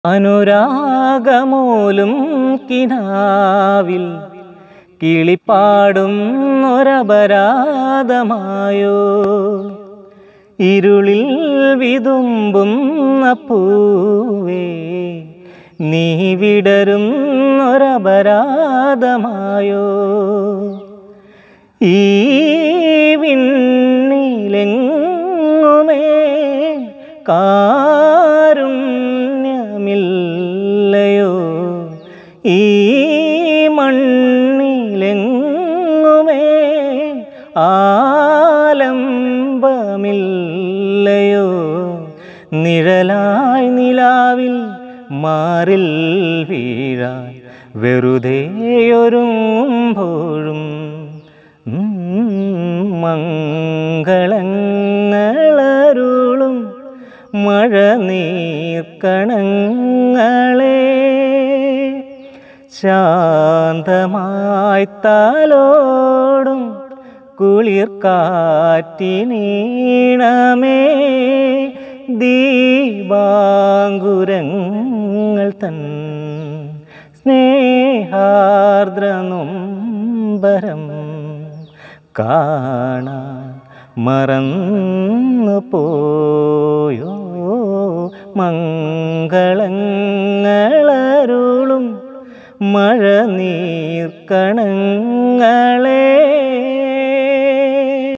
അനുരാഗമൂലും കിനാവിൽ കിളിപ്പാടും ഒരപരാധമായോ ഇരുളിൽ വിതുമ്പും പൂവേ നീ വിടരും ഒരപരാധമായോ ഈ വിണ്ണിലെങ്ങുമേ കാരുണ്യമില്ലയോ ഈ മണ്ണിലെങ്ങുമേ ആലംബമില്ലയോ നിഴലായി നിലാവിൽ മാറിൽ വീഴാൻ വെറുതെയൊരുങ്ങുമ്പോഴും മംഗളങ്ങളരുളും മഴ നീർക്കണങ്ങളെ ശാന്തമായി താലോടും കുളിർ കാറ്റിനീണമേ ദീപാങ്കുരങ്ങൾ തൻ സ്നേഹാർദ്രനൊമ്പരം കാണാൻ മറന്നു പോയോ മംഗളങ്ങളരുളും മഴ നീർക്കണങ്ങൾ